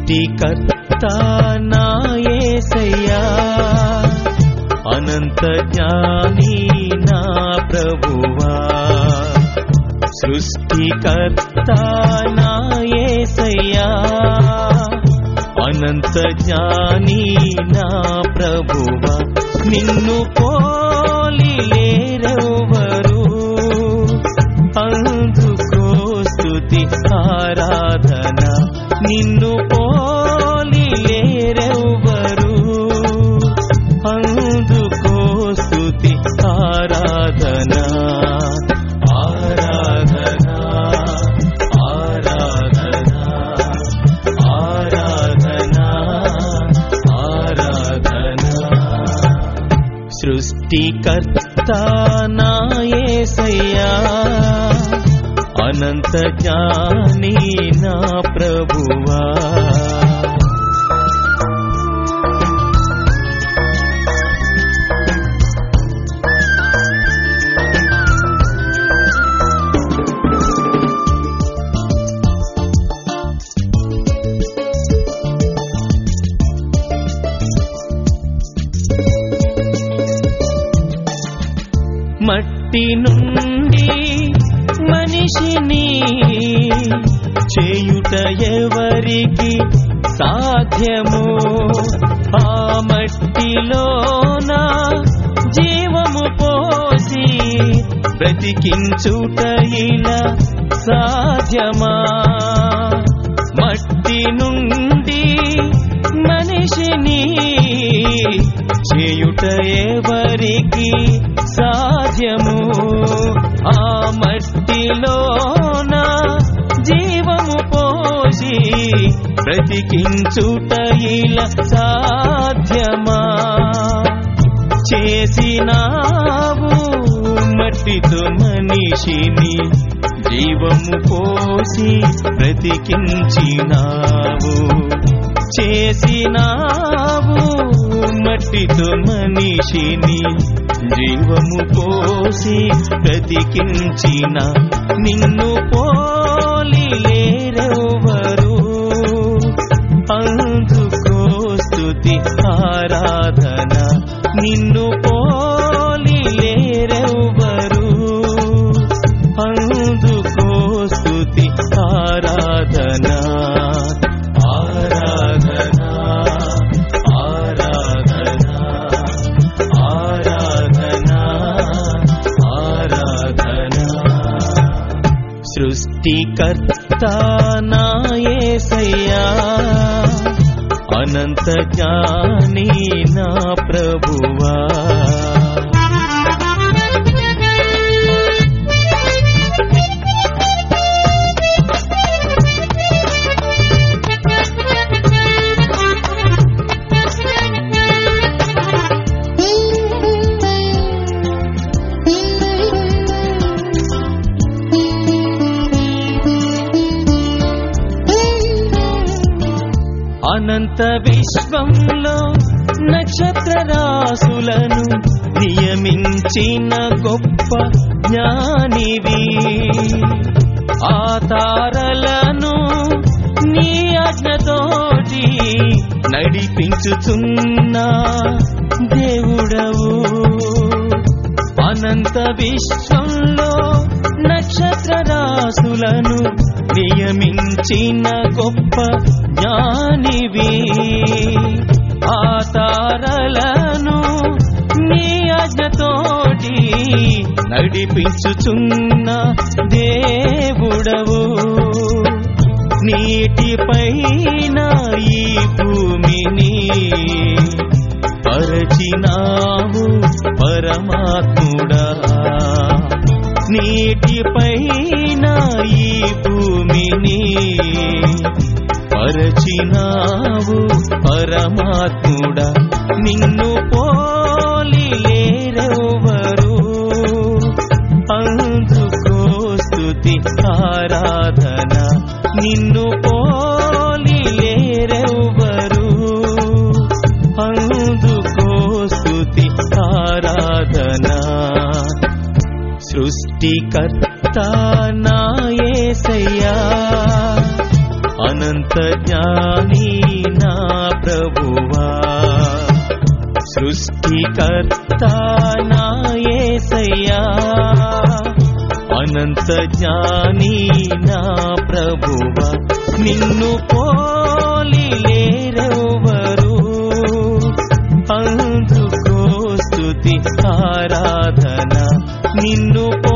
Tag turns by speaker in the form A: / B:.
A: సృష్టికర్త నాయసయ్యా అనంత జ్ఞాని నా ప్రభువా సృష్టికర్త నాయసయ్యా అనంత జ్ఞాని నా ప్రభువా నిన్ను పోలి లేరెవ్వరు అందుకో స్తుతి ఆరాధన నిన్ను పోలి లేరెవ్వరు అందుకో స్తుతి ఆరాధన ఆరాధన ఆరాధన ఆరాధన ఆరాధన సృష్టికర్త నాయసయ్యా అనంత జ్ఞాని నా ప్రభువా మట్టి నుండి మనిషిని చేయుట ఎవరికి సాధ్యము ఆ మట్టిలోన జీవము పోసి బ్రతికించుట ఇలా సాధ్యమా మట్టి నుండి మనిషిని చేయుట ఎవరికి సాధ్యము ఆ మట్టిలోన జీవము పోసి బ్రతికించుట ఇలా సాధ్యమా చేసినావు మట్టితో మనిషిని జీవము పోసి బ్రతికించినావు చేసినావు మట్టితో మనిషిని జీవము పోసి బ్రతికించిన నిన్ను పోలి లేరెవ్వరు అందుకో స్తుతి ఆరాధన నిన్ను పోలి లేరెవ్వరు అందుకో స్తుతి ఆరాధన ఆరాధన ఆరాధన ఆరాధన ఆరాధన సృష్టికర్త నాయసయ్యా అనంత జ్ఞాని నా ప్రభువా అనంత విశ్వంలో నక్షత్ర రాసులను నియమించిన గొప్ప జ్ఞానివి ఆ తారలను నీ ఆజ్ఞతోటి నడిపించుచున్న దేవుడవు అనంత విశ్వంలో నక్షత్ర రాసులను నియమించిన గొప్ప జ్ఞానివి ఆ తారలను నీ ఆజ్ఞతోటి నడిపించుచున్న దేవుడవు నీటిపైన ఈ భూమిని పరచినావు పరమాత్ముడా నీటిపైన ఈ భూమిని పరచినావు పరమాత్ముడా నిన్ను పోలి లేరెవ్వరు అందుకో స్తుతి ఆరాధన నిన్ను పోలి లేరెవ్వరు అందుకో స్తుతి ఆరాధన సృష్టికర్త నాయసయ్యా అనంత జ్ఞాని నా ప్రభువా సృష్టికర్త నా యేసయ్యా అనంత జ్ఞాని నా ప్రభువ నిన్ను పోలి లేరెవరు అందుకో స్తుతి ఆరాధన నిన్ను పో